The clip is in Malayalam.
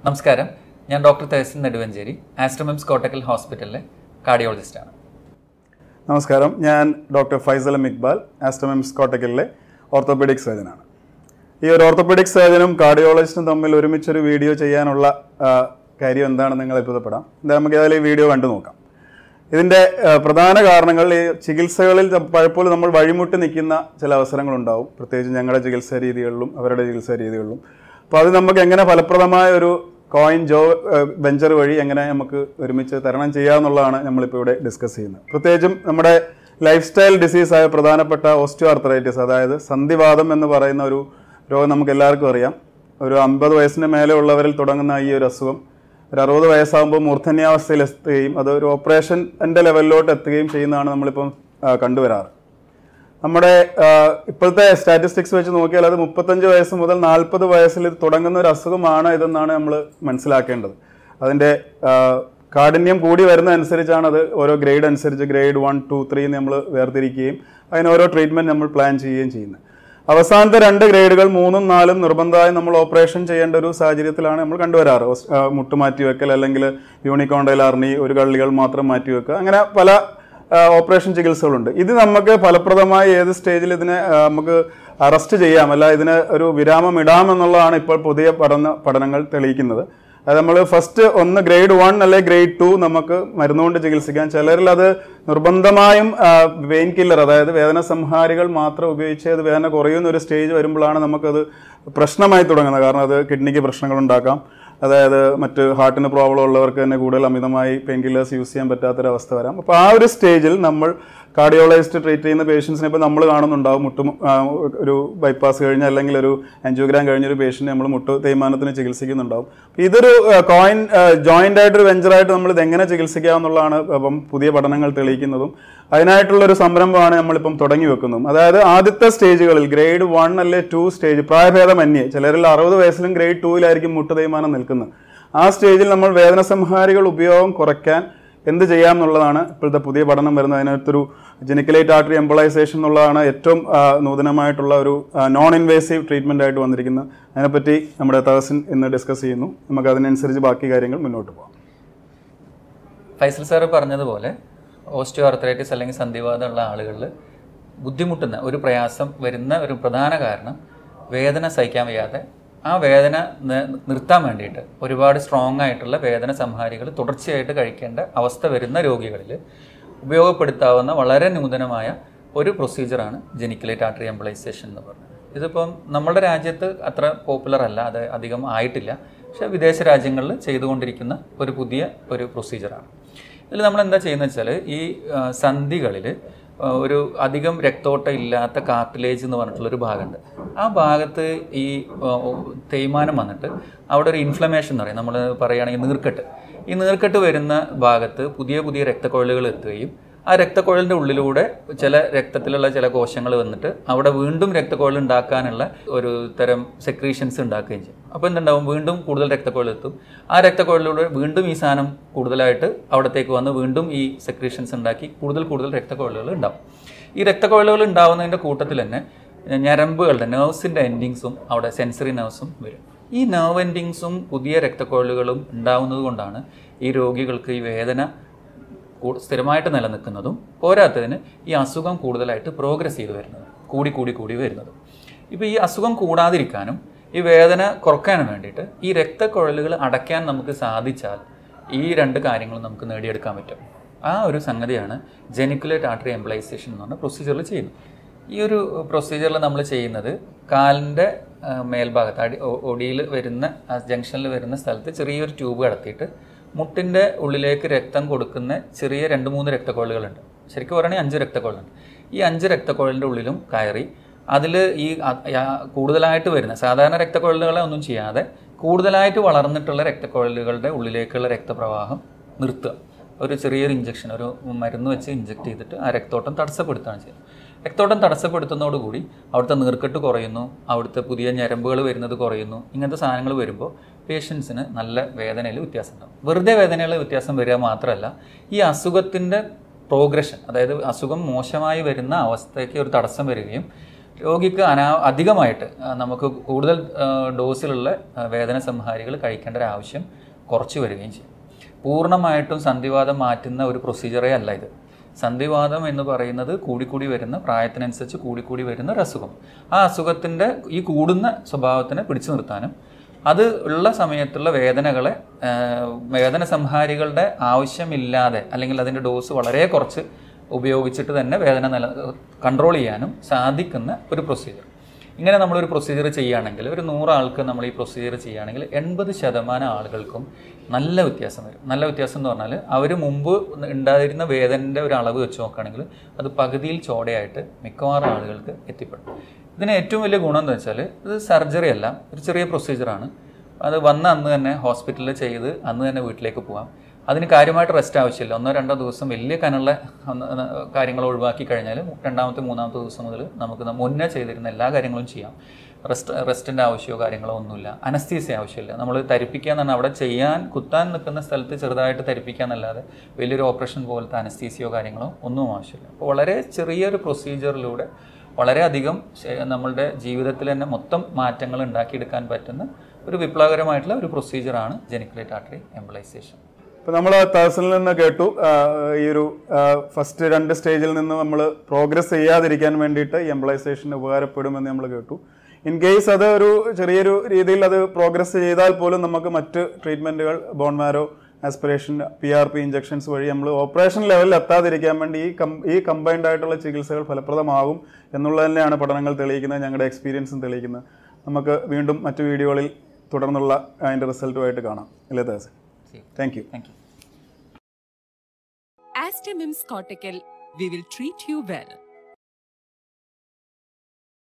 നമസ്കാരം ഞാൻ ഡോക്ടർ തേസിൻ നെടുവഞ്ചേരി ആസ്ട്രമിംസ് കോട്ടക്കൽ ഹോസ്പിറ്റലിലെ കാർഡിയോളജിസ്റ്റാണ് നമസ്കാരം ഞാൻ doctor Faisal M Iqbal Aster MIMS കോട്ടക്കലിലെ ഓർത്തോപെഡിക് സർജനാണ് ഈ ഒരു ഓർത്തോപെഡിക് സർജനും കാർഡിയോളജിസ്റ്റും തമ്മിൽ ഒരുമിച്ചൊരു വീഡിയോ ചെയ്യാനുള്ള ആ, കാര്യം എന്താണെന്ന് നിങ്ങൾ അത്ഭുതപ്പെടാം എന്താ നമുക്ക് ഏതായാലും ഈ വീഡിയോ കണ്ടു നോക്കാം ഇതിൻ്റെ ആ, പ്രധാന കാരണങ്ങൾ ഈ ചികിത്സകളിൽ ച- പലപ്പോഴും നമ്മൾ വഴിമുട്ടി നിൽക്കുന്ന ചില അവസരങ്ങളുണ്ടാവും പ്രത്യേകിച്ച് ഞങ്ങളുടെ ചികിത്സാ രീതികളിലും അവരുടെ ചികിത്സാ രീതികളിലും അപ്പോൾ അത് നമുക്ക് എങ്ങനെ ഫലപ്രദമായ ഒരു കോയിൻ ജോ വെഞ്ചർ വഴി എങ്ങനെ നമുക്ക് ഒരുമിച്ച് തരണം ചെയ്യാമെന്നുള്ളതാണ് നമ്മളിപ്പോൾ ഇവിടെ ഡിസ്കസ് ചെയ്യുന്നത് പ്രത്യേകിച്ചും നമ്മുടെ ലൈഫ് സ്റ്റൈൽ ഡിസീസായ പ്രധാനപ്പെട്ട ഓസ്റ്റിയോ ആർത്രൈറ്റിസ് അതായത് സന്ധിവാദം എന്ന് പറയുന്ന ഒരു രോഗം നമുക്ക് എല്ലാവർക്കും അറിയാം ഒരു അമ്പത് വയസ്സിന് മേലെ ഉള്ളവരിൽ തുടങ്ങുന്ന ഈ ഒരു അസുഖം ഒരു അറുപത് വയസ്സാകുമ്പോൾ മൂർധന്യാവസ്ഥയിൽ എത്തുകയും അത് ഒരു ഓപ്പറേഷൻ്റെ ലെവലിലോട്ട് എത്തുകയും ചെയ്യുന്നതാണ് നമ്മളിപ്പം ആ, കണ്ടുവരാറ് നമ്മുടെ ആ, ഇപ്പോഴത്തെ സ്റ്റാറ്റിസ്റ്റിക്സ് വെച്ച് നോക്കിയാൽ അത് മുപ്പത്തഞ്ച് വയസ്സ് മുതൽ നാൽപ്പത് വയസ്സിൽ ഇത് തുടങ്ങുന്ന ഒരു അസുഖമാണ് ഇതെന്നാണ് നമ്മൾ മനസ്സിലാക്കേണ്ടത് അതിൻ്റെ ആ, കാഠിന്യം കൂടി വരുന്നതനുസരിച്ചാണ് അത് ഓരോ ഗ്രേഡ് അനുസരിച്ച് ഗ്രേഡ് വൺ ടു ത്രീ നമ്മൾ വേർതിരിക്കുകയും അതിന് ഓരോ ട്രീറ്റ്മെൻറ്റ് നമ്മൾ പ്ലാൻ ചെയ്യുകയും ചെയ്യുന്നത് അവസാനത്തെ രണ്ട് ഗ്രേഡുകൾ മൂന്നും നാലും നിർബന്ധമായും നമ്മൾ ഓപ്പറേഷൻ ചെയ്യേണ്ട ഒരു സാഹചര്യത്തിലാണ് നമ്മൾ കണ്ടുവരാറ് ഓസ്- ആ, മുട്ട് മാറ്റിവെക്കൽ അല്ലെങ്കിൽ യൂണിക്കോണ്ടൈൽ അർണി ഒരു കള്ളികൾ മാത്രം മാറ്റിവെക്കുക അങ്ങനെ പല ആ, ഓപ്പറേഷൻ ചികിത്സകളുണ്ട് ഇത് നമുക്ക് ഫലപ്രദമായി ഏത് സ്റ്റേജിൽ ഇതിനെ ആ, നമുക്ക് അറസ്റ്റ് ചെയ്യാം അല്ല ഇതിന് ഒരു വിരാമം ഇടാം എന്നുള്ളതാണ് ഇപ്പോൾ പുതിയ പഠന പഠനങ്ങൾ തെളിയിക്കുന്നത് അത് നമ്മൾ ഫസ്റ്റ് ഒന്ന് ഗ്രേഡ് വൺ അല്ലെ ഗ്രേഡ് ടു നമുക്ക് മരുന്നുകൊണ്ട് ചികിത്സിക്കാം ചിലരിൽ അത് നിർബന്ധമായും വെയിൻ കില്ലർ അതായത് വേദന സംഹാരികൾ മാത്രം ഉപയോഗിച്ച് അത് വേദന കുറയുന്ന ഒരു സ്റ്റേജ് വരുമ്പോഴാണ് നമുക്കത് പ്രശ്നമായി തുടങ്ങുന്നത് കാരണം അത് കിഡ്നിക്ക് പ്രശ്നങ്ങൾ ഉണ്ടാക്കാം അതായത് മറ്റ് ഹാർട്ടിന് പ്രോബ്ലം ഉള്ളവർക്ക് തന്നെ കൂടുതൽ അമിതമായി പെയിൻ കില്ലേഴ്സ് യൂസ് ചെയ്യാൻ പറ്റാത്തൊരവസ്ഥ വരാം അപ്പോൾ ആ ഒരു സ്റ്റേജിൽ നമ്മൾ കാർഡിയോളജിസ്റ്റ് ട്രീറ്റ് ചെയ്യുന്ന പേഷ്യൻസിനെ ഇപ്പോൾ നമ്മൾ കാണുന്നുണ്ടാവും മുട്ട് മു- ആ, ഒരു ബൈപ്പാസ് കഴിഞ്ഞ അല്ലെങ്കിൽ ഒരു ആൻജിയോഗ്രാം കഴിഞ്ഞ ഒരു പേഷ്യൻറ്റ് നമ്മൾ മുട്ട് തേയ്മാനത്തിന് ചികിത്സിക്കുന്നുണ്ടാവും അപ്പോൾ ഇതൊരു കോയിൻ ജോയിൻ്റ് ആയിട്ടൊരു വെഞ്ചറായിട്ട് നമ്മൾ ഇത് എങ്ങനെ ചികിത്സിക്കാമെന്നുള്ളതാണ് അപ്പം പുതിയ പഠനങ്ങൾ തെളിയിക്കുന്നതും അതിനായിട്ടുള്ള ഒരു സംരംഭമാണ് നമ്മളിപ്പം തുടങ്ങി വെക്കുന്നതും അതായത് ആദ്യത്തെ സ്റ്റേജുകളിൽ ഗ്രേഡ് വൺ അല്ലെ ടു സ്റ്റേജ് പ്രായഭേദമന്യേ ചിലരിൽ അറുപത് വയസ്സിലും ഗ്രേഡ് ടൂവിലായിരിക്കും മുട്ട് തേയ്മാനം നിൽക്കുന്നത് ആ സ്റ്റേജിൽ നമ്മൾ വേദന സംഹാരികൾ ഉപയോഗം കുറയ്ക്കാൻ എന്ത് ചെയ്യാം എന്നുള്ളതാണ് ഇപ്പോഴത്തെ പുതിയ പഠനം വരുന്നത് അതിനകത്തൊരു ജെനിക്കലേറ്റ് ആർട്ടറി എംബളൈസേഷൻ എന്നുള്ളതാണ് ഏറ്റവും ആ, നൂതനമായിട്ടുള്ള ഒരു നോൺ ഇൻവേസീവ് ട്രീറ്റ്മെൻ്റ് ആയിട്ട് വന്നിരിക്കുന്നത് അതിനെപ്പറ്റി നമ്മുടെ തഹസിൻ ഇന്ന് ഡിസ്കസ് ചെയ്യുന്നു നമുക്ക് അതിനനുസരിച്ച് ബാക്കി കാര്യങ്ങൾ മുന്നോട്ട് പോകാം ഫൈസൽ സാറ് പറഞ്ഞതുപോലെ ഓസ്റ്റിയോ ആർത്രൈറ്റിസ് അല്ലെങ്കിൽ സന്ധിവാദമുള്ള ആളുകളിൽ ബുദ്ധിമുട്ടുന്ന ഒരു പ്രയാസം വരുന്ന ഒരു പ്രധാന കാരണം വേദന സഹിക്കാൻ വയ്യാതെ ആ വേദന നി- നിർത്താൻ വേണ്ടിയിട്ട് ഒരുപാട് സ്ട്രോങ് ആയിട്ടുള്ള വേദന സംഹാരികൾ തുടർച്ചയായിട്ട് കഴിക്കേണ്ട അവസ്ഥ വരുന്ന രോഗികളിൽ ഉപയോഗപ്പെടുത്താവുന്ന വളരെ നൂതനമായ ഒരു പ്രൊസീജിയറാണ് ജെനിക്കലേറ്റ് ആർട്ടറി എംബളൈസേഷൻ എന്ന് പറയുന്നത് ഇതിപ്പം നമ്മുടെ രാജ്യത്ത് അത്ര പോപ്പുലർ അല്ല അത് അധികം ആയിട്ടില്ല പക്ഷേ വിദേശ രാജ്യങ്ങളിൽ ചെയ്തുകൊണ്ടിരിക്കുന്ന ഒരു പുതിയ ഒരു പ്രൊസീജിയറാണ് ഇതിൽ നമ്മൾ എന്താ ചെയ്യുന്നത് വെച്ചാൽ ഈ ആ, സന്ധികളിൽ ആ, ഒരു അധികം രക്തോട്ടം ഇല്ലാത്ത കാർട്ടിലേജ് എന്ന് പറഞ്ഞിട്ടുള്ള ഒരു ഭാഗമുണ്ട് ആ ഭാഗത്ത് ഈ ആ, തേയ്മാനം വന്നിട്ട് അവിടെ ഒരു ഇൻഫ്ലമേഷൻ എന്ന് പറയും നമ്മൾ പറയുകയാണെങ്കിൽ നീർക്കെട്ട് ഈ നീർക്കെട്ട് വരുന്ന ഭാഗത്ത് പുതിയ പുതിയ രക്തക്കൊഴലുകൾ എത്തുകയും ആ രക്തക്കുഴലിൻ്റെ ഉള്ളിലൂടെ ചില രക്തത്തിലുള്ള ചില കോശങ്ങൾ വന്നിട്ട് അവിടെ വീണ്ടും രക്തക്കുഴൽ ഉണ്ടാക്കാനുള്ള ഒരു തരം സെക്രീഷൻസ് ഉണ്ടാക്കുകയും ചെയ്യും അപ്പോൾ എന്തുണ്ടാവും വീണ്ടും കൂടുതൽ രക്തക്കുഴൽ എത്തും ആ രക്തക്കുഴലിലൂടെ വീണ്ടും ഈ സാധനം കൂടുതലായിട്ട് അവിടത്തേക്ക് വന്ന് വീണ്ടും ഈ സെക്രീഷൻസ് ഉണ്ടാക്കി കൂടുതൽ കൂടുതൽ രക്തക്കുഴലുകൾ ഉണ്ടാവും ഈ രക്തക്കുഴലുകൾ ഉണ്ടാവുന്നതിൻ്റെ കൂട്ടത്തിൽ തന്നെ ഞരമ്പുകളുടെ നെർവ്സിൻ്റെ എൻഡിങ്സും അവിടെ സെൻസറി നെർവ്സും വരും ഈ നെർവ് എൻഡിങ്സും പുതിയ രക്തക്കുഴലുകളും ഉണ്ടാവുന്നത് കൊണ്ടാണ് ഈ രോഗികൾക്ക് ഈ വേദന കൂ- സ്ഥിരമായിട്ട് നിലനിൽക്കുന്നതും പോരാത്തതിന് ഈ അസുഖം കൂടുതലായിട്ട് പ്രോഗ്രസ് ചെയ്ത് വരുന്നത് കൂടി കൂടി കൂടി വരുന്നത് ഇപ്പോൾ ഈ അസുഖം കൂടാതിരിക്കാനും ഈ വേദന കുറയ്ക്കാനും വേണ്ടിയിട്ട് ഈ രക്തക്കുഴലുകൾ അടയ്ക്കാൻ നമുക്ക് സാധിച്ചാൽ ഈ രണ്ട് കാര്യങ്ങളും നമുക്ക് നേടിയെടുക്കാൻ പറ്റും ആ ഒരു സംഗതിയാണ് ജെനിക്കുലേറ്റ് ആർട്ടറി എംപ്ലൈസേഷൻ എന്ന് പറഞ്ഞ പ്രൊസീജിയറിൽ ചെയ്യുന്നത് ഈ ഒരു പ്രൊസീജിയറിൽ നമ്മൾ ചെയ്യുന്നത് കാലിൻ്റെ ആ, മേൽഭാഗത്ത് അടി ഒ- ഒടിയിൽ വരുന്ന ആ ജംഗ്ഷനിൽ വരുന്ന സ്ഥലത്ത് ചെറിയൊരു ട്യൂബ് കടത്തിയിട്ട് മുട്ടിൻ്റെ ഉള്ളിലേക്ക് രക്തം കൊടുക്കുന്ന ചെറിയ രണ്ട് മൂന്ന് രക്തക്കുഴലുകളുണ്ട് ശരിക്കും പറയുകയാണെങ്കിൽ അഞ്ച് രക്തക്കുഴലുണ്ട് ഈ അഞ്ച് രക്തക്കുഴലിൻ്റെ ഉള്ളിലും കയറി അതിൽ ഈ അ- യാ- കൂടുതലായിട്ട് വരുന്ന സാധാരണ രക്തക്കുഴലുകളെ ഒന്നും ചെയ്യാതെ കൂടുതലായിട്ട് വളർന്നിട്ടുള്ള രക്തക്കുഴലുകളുടെ ഉള്ളിലേക്കുള്ള രക്തപ്രവാഹം നിർത്തുക ഒരു ചെറിയൊരു ഇഞ്ചക്ഷൻ ഒരു മരുന്ന് വെച്ച് ഇഞ്ചക്ട് ചെയ്തിട്ട് ആ രക്തോട്ടം തടസ്സപ്പെടുത്തുകയാണ് ചെയ്യുന്നത് രക്തോട്ടം തടസ്സപ്പെടുത്തുന്നതോടുകൂടി അവിടുത്തെ നീർക്കെട്ട് കുറയുന്നു അവിടുത്തെ പുതിയ ഞരമ്പുകൾ വരുന്നത് കുറയുന്നു ഇങ്ങനത്തെ സാധനങ്ങൾ വരുമ്പോൾ പേഷ്യൻസിന് നല്ല വേദനയിൽ വ്യത്യാസം ഉണ്ടാവും വെറുതെ വേദനയിൽ വ്യത്യാസം വരിക മാത്രമല്ല ഈ അസുഖത്തിൻ്റെ പ്രോഗ്രഷൻ അതായത് അസുഖം മോശമായി വരുന്ന അവസ്ഥയ്ക്ക് ഒരു തടസ്സം വരികയും രോഗിക്ക് അനാ അധികമായിട്ട് ആ, നമുക്ക് കൂടുതൽ ആ, ഡോസിലുള്ള ആ, വേദന സംഹാരികൾ കഴിക്കേണ്ട ഒരു ആവശ്യം കുറച്ച് വരികയും ചെയ്യും പൂർണ്ണമായിട്ടും സന്ധിവാദം മാറ്റുന്ന ഒരു പ്രൊസീജിയറേ അല്ല ഇത് സന്ധിവാദം എന്ന് പറയുന്നത് കൂടിക്കൂടി വരുന്ന പ്രായത്തിനനുസരിച്ച് കൂടിക്കൂടി വരുന്ന ഒരു അസുഖം ആ അസുഖത്തിൻ്റെ ഈ കൂടുന്ന സ്വഭാവത്തിനെ പിടിച്ചു നിർത്താനും അത് ഉള്ള സമയത്തുള്ള വേദനകളെ ആ, വേദന സംഹാരികളുടെ ആവശ്യമില്ലാതെ അല്ലെങ്കിൽ അതിൻ്റെ ഡോസ് വളരെ കുറച്ച് ഉപയോഗിച്ചിട്ട് തന്നെ വേദന നില കൺട്രോൾ ചെയ്യാനും സാധിക്കുന്ന ഒരു പ്രൊസീജിയർ ഇങ്ങനെ നമ്മളൊരു പ്രൊസീജിയർ ചെയ്യുകയാണെങ്കിൽ ഒരു നൂറ് ആൾക്ക് നമ്മൾ ഈ പ്രൊസീജിയർ ചെയ്യുകയാണെങ്കിൽ എൺപത് ശതമാനം ആളുകൾക്കും നല്ല വ്യത്യാസം വരും നല്ല വ്യത്യാസം എന്ന് പറഞ്ഞാൽ അവർ മുമ്പ് ഉണ്ടായിരുന്ന വേദനൻ്റെ ഒരു അളവ് വെച്ച് നോക്കുകയാണെങ്കിൽ അത് പകുതിയിൽ ചോടയായിട്ട് മിക്കവാറും ആളുകൾക്ക് എത്തിപ്പെടും ഇതിന് ഏറ്റവും വലിയ ഗുണം എന്താ വെച്ചാൽ ഇത് സർജറി അല്ല ഒരു ചെറിയ പ്രൊസീജിയറാണ് അത് വന്ന അന്ന് തന്നെ ഹോസ്പിറ്റലിൽ ചെയ്ത് അന്ന് തന്നെ വീട്ടിലേക്ക് പോകാം അതിന് കാര്യമായിട്ട് റെസ്റ്റ് ആവശ്യമില്ല ഒന്നോ രണ്ടോ ദിവസം വലിയ കനുള്ള ഒന്ന് ഒന്ന് കാര്യങ്ങൾ ഒഴിവാക്കി കഴിഞ്ഞാൽ രണ്ടാമത്തെ മൂന്നാമത്തെ ദിവസം മുതൽ നമുക്ക് ന- മുന്നേ ചെയ്തിരുന്ന എല്ലാ കാര്യങ്ങളും ചെയ്യാം റെസ്റ്റ് റെസ്റ്റിൻ്റെ ആവശ്യമോ കാര്യങ്ങളോ ഒന്നുമില്ല അനസ്തീസിയ ആവശ്യമില്ല നമ്മൾ തരിപ്പിക്കുക എന്ന് പറഞ്ഞാൽ അവിടെ ചെയ്യാൻ കുത്താൻ നിൽക്കുന്ന സ്ഥലത്ത് ചെറുതായിട്ട് തരിപ്പിക്കുക എന്നല്ലാതെ വലിയൊരു ഓപ്പറേഷൻ പോലത്തെ അനസ്തീസിയോ കാര്യങ്ങളോ ഒന്നും ആവശ്യമില്ല അപ്പോൾ വളരെ ചെറിയൊരു പ്രൊസീജിയറിലൂടെ വളരെയധികം ശ- നമ്മളുടെ ജീവിതത്തിൽ തന്നെ മൊത്തം മാറ്റങ്ങൾ ഉണ്ടാക്കിയെടുക്കാൻ പറ്റുന്ന ഒരു വിപ്ലവകരമായിട്ടുള്ള ഒരു പ്രൊസീജിയറാണ് ജെനിക്കുലേറ്റ് ആർട്ടറി എംബിളൈസേഷൻ ഇപ്പൊ നമ്മൾ തഹസിലിൽ നിന്ന് കേട്ടു ആ, ഈ ഒരു ഫസ്റ്റ് രണ്ട് സ്റ്റേജിൽ നിന്ന് നമ്മൾ പ്രോഗ്രസ് ചെയ്യാതിരിക്കാൻ വേണ്ടിയിട്ട് എംപ്ലോയസേഷൻ ഉപകാരപ്പെടുമെന്ന് നമ്മൾ കേട്ടു ഇൻ കേസ് അത് ഒരു ചെറിയൊരു രീതിയിൽ അത് പ്രോഗ്രസ് ചെയ്താൽ പോലും നമുക്ക് മറ്റ് ട്രീറ്റ്മെന്റുകൾ bone marrow aspiration P R P injections വഴി നമ്മൾ ഓപ്പറേഷൻ ലെവലിൽ എത്താതിരിക്കാൻ വേണ്ടി ഈ കം ഈ കമ്പൈൻഡ് ആയിട്ടുള്ള ചികിത്സകൾ ഫലപ്രദമാകും എന്നുള്ളത് തന്നെയാണ് പഠനങ്ങൾ തെളിയിക്കുന്നത് ഞങ്ങളുടെ എക്സ്പീരിയൻസും തെളിയിക്കുന്നത് നമുക്ക് വീണ്ടും മറ്റു വീഡിയോകളിൽ തുടർന്നുള്ള അതിൻ്റെ റിസൾട്ടുമായിട്ട് കാണാം അല്ലേ തഹസിൽ thank you thank you Astamim's cortical, we will treat you well.